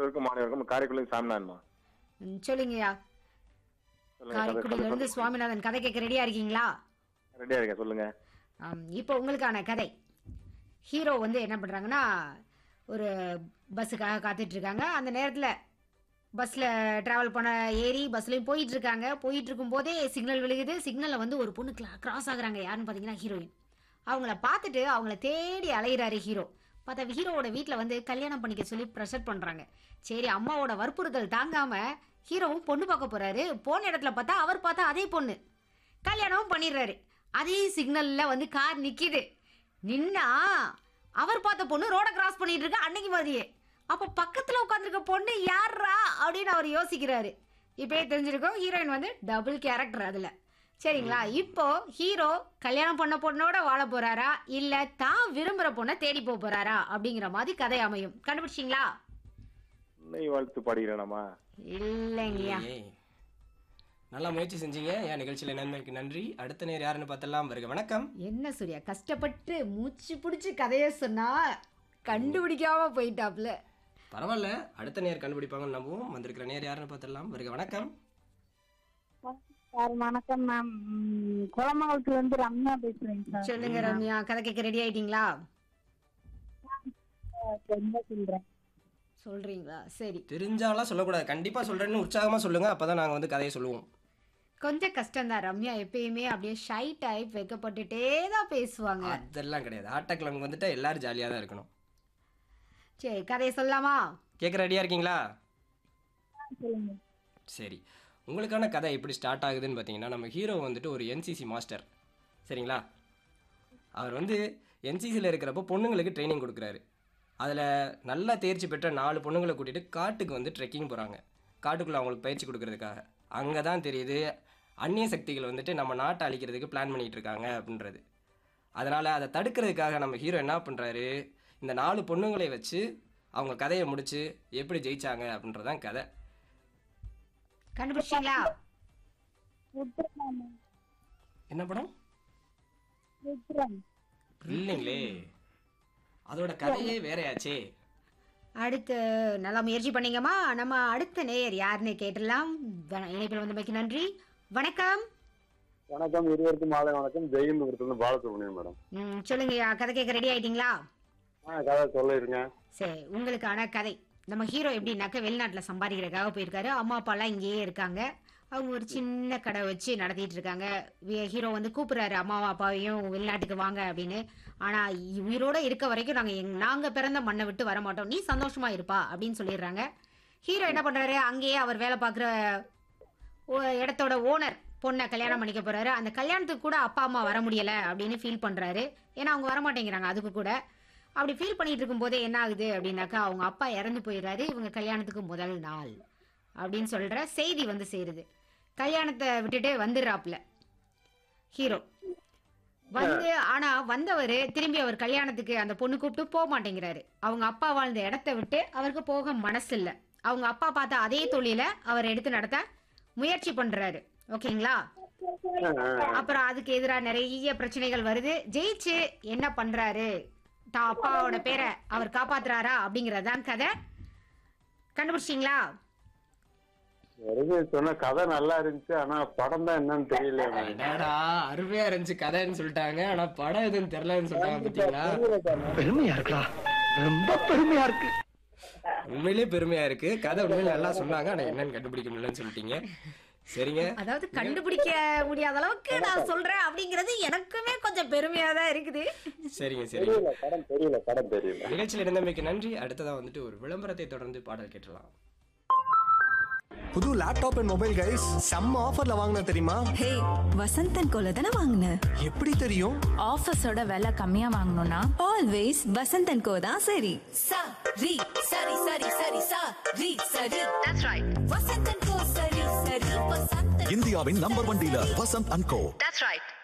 இருவருக்கும் மாணவருக்கும் காரைக்குடி சாமினான்மா ம், சொல்லுங்கய்யா சொல்லுங்க காரைக்குடியில இருந்து சுவாமிநாதன் கதை கேட்க ரெடியா இருக்கீங்களா ரெடியா இருக்கேன் சொல்லுங்க ஆம், இப்போ உங்களுக்கான கதை ஹீரோ வந்து என்ன பண்ணுறாங்கன்னா ஒரு பஸ்ஸுக்காக காத்துட்டு இருக்காங்க அந்த நேரத்தில் பஸ்ஸில் ட்ராவல் பண்ண ஏறி பஸ்லையும் போயிட்டு இருக்காங்க போயிட்டு இருக்கும்போதே சிக்னல் விழுகுது சிக்னலில் வந்து ஒரு பொண்ணு கிளா கிராஸ் ஆகுறாங்க யாருன்னு பார்த்தீங்கன்னா ஹீரோயின் அவங்கள பார்த்துட்டு அவங்கள தேடி அலையிறாரு ஹீரோ பார்த்தா ஹீரோவோட வீட்டில் வந்து கல்யாணம் பண்ணிக்க சொல்லி ப்ரெஷர் பண்ணுறாங்க சரி அம்மாவோட வற்புறுத்தல் தாங்காமல் ஹீரோவும் பொண்ணு பார்க்க போகிறாரு போன இடத்துல பார்த்தா அவர் பார்த்தா அதே பொண்ணு கல்யாணமும் பண்ணிடுறாரு அதே சிக்னல்ல வந்து கார் நிக்குது நின்னா அவர் பார்த்த பொண்ணு ரோட கிராஸ் பண்ணிட்டு இருக்கு அன்னைக்கு மாதிரியே அப்போ பக்கத்துல உட்காந்துருக்க பொண்ணு யாரா அப்படின்னு அவர் யோசிக்கிறாரு இப்பயே தெரிஞ்சிருக்கோம் ஹீரோயின் வந்து டபுள் கேரக்டர் அதுல சரிங்களா இப்போ ஹீரோ கல்யாணம் பண்ண பொண்ணோட வாழ போறாரா இல்ல தான் விரும்புற பொண்ணை தேடி போக போறாரா அப்படிங்கிற மாதிரி கதை அமையும் கண்டுபிடிச்சிங்களா உன்னை வாழ்த்து பாடுகிறேனாமா இல்லைங்கய்யா ஏய். நல்லா முயற்சி செஞ்சீங்க என் நிகழ்ச்சியில் நன்மைக்கு நன்றி அடுத்த நேர் யாருன்னு பார்த்தலாம் வருக வணக்கம் என்ன சூர்யா கஷ்டப்பட்டு மூச்சு பிடிச்சி கதையை சொன்னா கண்டுபிடிக்காம போயிட்டாப்ல பரவாயில்ல அடுத்த நேர் கண்டுபிடிப்பாங்கன்னு நம்புவோம் வந்திருக்கிற நேர் யாருன்னு பார்த்தலாம் வருக வணக்கம் சார் வணக்கம் மேம் ம், குளமங்கலத்துல இருந்து ரம்யா பேசுறேங்க சார் சொல்லுங்க ரம்யா கதை கேட்க ரெடி ஆயிட்டீங்களா ரொம்ப சொல்றேன் சொல்றீங்களா சரி தெரிஞ்சாலாம் சொல்லக்கூடாது கண்டிப்பாக சொல்கிறேன்னு உற்சாகமாக சொல்லுங்கள் அப்போ தான் நாங்கள் வந்து கதையை சொல்லுவோம் கொஞ்சம் கஷ்டம்தான் ரம்யா எப்பயுமே அப்படியே ஷை டைப் வைக்கப்பட்டுட்டே தான் பேசுவாங்க அதெல்லாம் கிடையாது ஆட்டக்கிழங்கு வந்துட்டு எல்லாரும் ஜாலியாக தான் இருக்கணும் சரி கதையை சொல்லலாமா கேட்க ரெடியாக இருக்கீங்களா சொல்லுங்க சரி உங்களுக்கான கதை எப்படி ஸ்டார்ட் ஆகுதுன்னு பார்த்தீங்கன்னா நம்ம ஹீரோ வந்துட்டு ஒரு என்சிசி மாஸ்டர் சரிங்களா அவர் வந்து என்சிசியில் இருக்கிறப்போ பொண்ணுங்களுக்கு ட்ரைனிங் கொடுக்குறாரு அதில் நல்லா தேர்ச்சி பெற்ற நாலு பொண்ணுங்களை கூட்டிகிட்டு காட்டுக்கு வந்து ட்ரெக்கிங் போகிறாங்க காட்டுக்குள்ளே அவங்களுக்கு பயிற்சி கொடுக்கறதுக்காக அங்கே தான் தெரியுது அந்நிய சக்திகள் வந்துட்டு நம்ம நாட்டை அழிக்கிறதுக்கு பிளான் பண்ணிகிட்டு இருக்காங்க அப்படின்றது அதனால் அதை தடுக்கிறதுக்காக நம்ம ஹீரோ என்ன பண்ணுறாரு இந்த நாலு பொண்ணுங்களை வச்சு அவங்க கதையை முடித்து எப்படி ஜெயிச்சாங்க அப்படின்றதான் கதை கண்டுபிடிச்சிங்களா விட்டுறேன் என்ன படம் விட்டுறேன் இல்லைங்களே அதோட கதையே வேறையாச்சே அடுத்து நல்லா முயற்சி பண்ணீங்கம்மா நம்ம அடுத்த நேயர் யாருன்னு கேட்டுடலாம் வ- இணைப்பில் வந்தமைக்கு நன்றி வணக்கம் வணக்கம் இருவருக்கும் மாலை வணக்கம் ஜெயந்தபுரத்துலேருந்து பாலசுப்ரமணியம் மேடம் ம், சொல்லுங்கய்யா கதை கேட்க ரெடி ஆயிட்டீங்களா ஆ கதை சொல்லிருங்க சரி உங்களுக்கான கதை நம்ம ஹீரோ எப்படின்னாக்க வெளிநாட்டில் சம்பாதிக்கிறதுக்காக போயிருக்காரு அம்மா அப்பாலாம் இங்கேயே இருக்காங்க அவங்க ஒரு சின்ன கடை வச்சு நடத்திட்டு இருக்காங்க வி- ஹீரோ வந்து கூப்பிடுறாரு அம்மாவும் அப்பாவையும் வெளிநாட்டுக்கு வாங்க அப்படின்னு ஆனால் உயிரோட இருக்க வரைக்கும் நாங்கள் எங் நாங்கள் பிறந்த மண்ணை விட்டு வர மாட்டோம் நீ சந்தோஷமா இருப்பா அப்படின்னு சொல்லிடுறாங்க ஹீரோ என்ன பண்ணுறாரு அங்கேயே அவர் வேலை பார்க்குற இடத்தோட ஓனர் பொண்ணை கல்யாணம் பண்ணிக்க போறாரு அந்த கல்யாணத்துக்கு கூட அப்பா அம்மா வர முடியல அப்படின்னு ஃபீல் பண்றாரு ஏன்னா அவங்க வர மாட்டேங்கிறாங்க அதுக்கு கூட அப்படி ஃபீல் பண்ணிட்டு இருக்கும்போதே என்ன ஆகுது அப்படின்னாக்கா அவங்க அப்பா இறந்து போயிடுறாரு இவங்க கல்யாணத்துக்கு முதல் நாள் அப்படின்னு சொல்ற செய்தி வந்து சேருது கல்யாணத்தை விட்டுட்டு வந்துடுறாப்புல ஹீரோ வந்து ஆனா வந்தவர் திரும்பி அவர் கல்யாணத்துக்கு அந்த பொண்ணு கூப்பிட்டு போக மாட்டேங்கிறாரு அவங்க அப்பா வாழ்ந்த இடத்த விட்டு அவருக்கு போக மனசு இல்ல அவங்க அப்பா பார்த்த அதே தொழிலை அவர் எடுத்து நடத்த முயற்சி பண்றாரு ஓகேங்களா அப்புறம் அதுக்கு எதிராக நிறைய பிரச்சனைகள் வருது ஜெயிச்சு என்ன பண்றாரு தான் அப்பாவோட பேரை அவர் காப்பாத்துறாரா அப்படிங்கறதுதான் கதை கண்டுபிடிச்சிங்களா வரைக்கும் சொன்ன கதை நல்லா இருந்துச்சு ஆனா படம் தான் என்னன்னு தெரியல எனக்கு. என்னடா அருமையா இருந்துச்சு கதைன்னு சொல்லிட்டாங்க ஆனா படம் எதுவும் தெரியலன்னு சொல்லிட்டாங்க பாத்தீங்களா பெருமையா இருக்குடா ரொம்ப பெருமையா இருக்கு உண்மையிலேயே பெருமையா இருக்கு கதை உண்மையிலே நல்லா சொன்னாங்க ஆனா என்னன்னு கண்டுபிடிக்க முடியலன்னு சொல்லிட்டீங்க சரிங்க அதாவது கண்டுபிடிக்க முடியாத அளவுக்கு நான் சொல்றேன் அப்படிங்கிறது எனக்குமே கொஞ்சம் பெருமையா தான் இருக்குது சரிங்க சரிங்க தெரியல படம் தெரியல படம் தெரியல நிகழ்ச்சியில் இருந்தமைக்கு நன்றி அடுத்ததா வந்துட்டு ஒரு விளம்பரத்தை தொடர்ந்து பாடல் கேட்டலாம் புது லேப்டாப் அண்ட் மொபைல் கைஸ் செம்ம ஆஃபர்ல வாங்கின தெரியுமா ஹே வசந்தன் கோல தானே வாங்கின எப்படி தெரியும் ஆஃபர்ஸோட விலை கம்மியா வாங்கணும்னா ஆல்வேஸ் வசந்தன் கோ தான் சரி சா ரி சரி சரி சரி சா ரி சரி தட்ஸ் ரைட் வசந்தன் கோ சரி சரி வசந்தன் இந்தியாவின் number one dealer Vasanth and co that's right